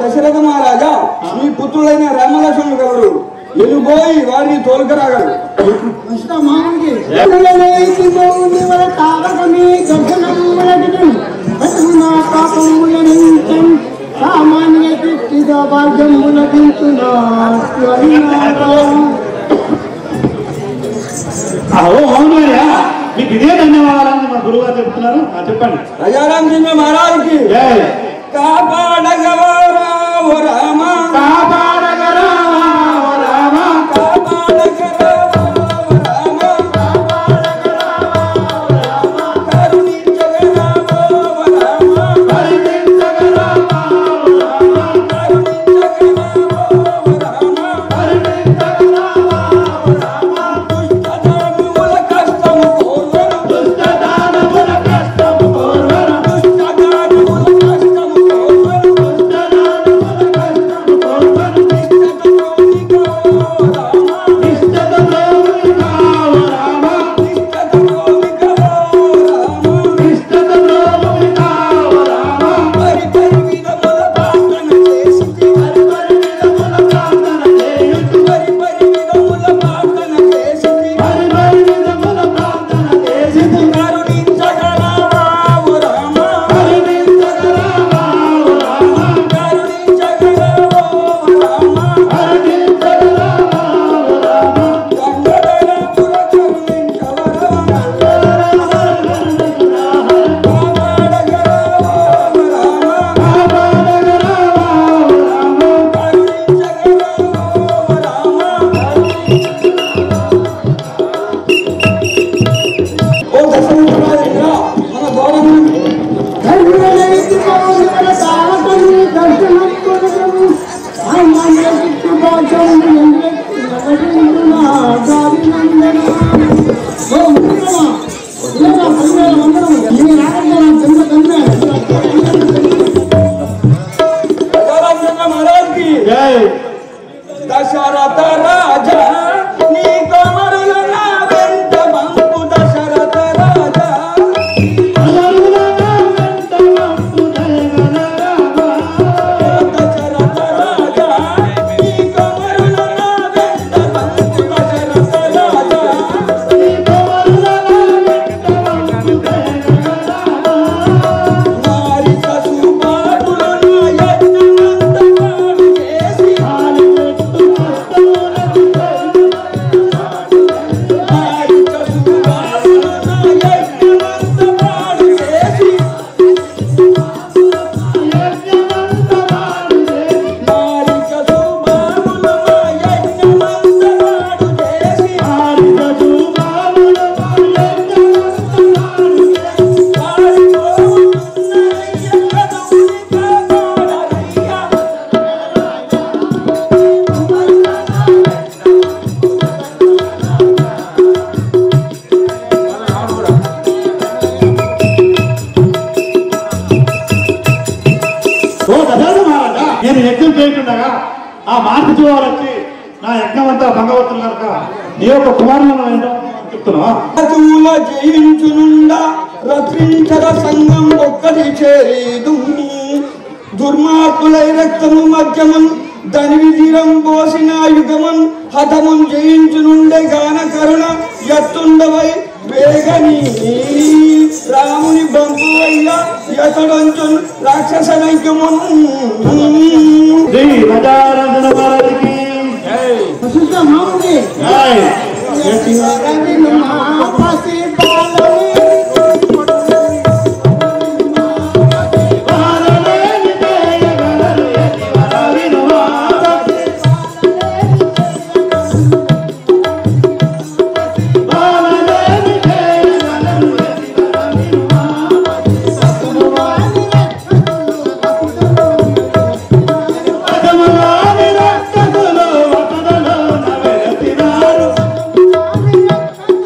దశరథ మహారాజా మీ పుత్రుడైన రామలక్ష్మణుడు గలరు ఎలుబోయి వారిని తోలుకరాగలరు కృష్ణ మామకి ఎదురలేసి మౌని వల తారకమే గర్భనములటిని పట్టున పాపములనించం సామాన్య దృష్టిద భాగ్యముల దించునా అహో అవునయ్యా మీకు ఇదే ధన్యవాదాలని మా గురువు గారు చెప్తున్నారు ఆ, చెప్పండి రాజారామచంద్ర మహారాజుకి జై కాపాడగవరా ఓ రామ కాపాడగరా ఓ రామ కాపాడగరా ఓ రామ కరుణించగరా ఓ రామ కరుణించగరా ఓ రామ కరుణించగరా ఓ రామ కరుణించగరా ఓ రామ దుష్టదానవుల కష్టము కోర్వను దుష్టదానముల కష్టము కోర్వను దుష్టదానవుల కష్టము కోర్వను దుష్టదానముల కష్టము కోర్వను ఇష్టతోనికో రామ ఇష్టత ప్రేమికా ఓ రామ ఇష్టతోనికో రామ ఇష్టత ప్రేమికా ఓ రామ పరి పరి విధముల ప్రార్థన చేసి పరి పరి విధముల ప్రార్థన చేయుచు పరి పరి విధముల ప్రార్థన చేసి పరి పరి విధముల ప్రార్థన చేసి కరుణించగలవా ఓ రామ కరుణించగరా ఓ రామ కరుణించగలవా ఓ రామ కరుణించగరా ఓ రామ గంగధరపుర కరుణించవరవా కాపాడగలవా ఓ రామ కాపాడగరా ఓ రామ కరుణించగలవా ఓ రామ ఓ దశరథరాజేంద్ర మన గౌరవం ఎదురలేసి మౌని వల తారకమే గర్భనములటిని సామాన్య దృష్టి భాగ్యముల దించునా గాలినందన ఓ ముఖ్యమా ఇలా పదివేల వందనం ఈ రాగం చంద్ర కంద్ర రాజారామచంద్ర మహారాజ్కి జై దశరథ రాజా నీ కొమరుల నా వెంట బంపు దశరథ రాజా అలరులగా వెంట వంపు దయగల రామ దశరథ రాజా నీ కొమరుల నా వెంట బంపు దశరథ రాజా నీ కోరులగా వెంట వంపు దయగల రామ వారి కసుబాటులను యజ్ఞమంత పాడు చేసి వారి కసుబాటులను యజ్ఞమంత పాడు చేసి వారి కసుబాటులను యజ్ఞమంత పాడు చేసి వారి కోరుకున్నయ్య కదవుని కాపాడరయ్యా ఓ దశరథ మహారాజా నేను యజ్ఞం చేయకుండగా ఆ మార్పు చూడాలి వచ్చి నా యజ్ఞం అంతా భంగవతులు కనుక నీ యొక్క కుమారులను ఏంటో చెప్తున్నా రాజుల జయించునుండా రత్రించర సంఘం ఒక్కటి చేరేదు దుర్మార్గులై రక్తము మధ్యమన్ ధనివి తీరం పోసిన యుగమన్ హతమున్ జయించునుండే గాన కరుణ ఎత్తుండవై వేగని రాముని బంపు అయ్య ఎతడంచున్ రాక్షస నైక్యమున్ శ్రీ ప్రజారంజన మహారాజుకి వశిష్ఠ మామకి జై. రవిను మాపసి బాలవి వారలేని దయగలరు యతివర వినువాద. వారలేని దయగలరు యతివర వినువాద. పదములోని రక్తములు వదనలోన వెలసినారు.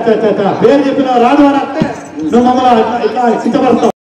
చ, చ, చ. పేరు చెప్పిన రాదు అని అంటే నువ్వు మమ్మల్ని ఇట్లా ఇట్లా కించపరుస్తావు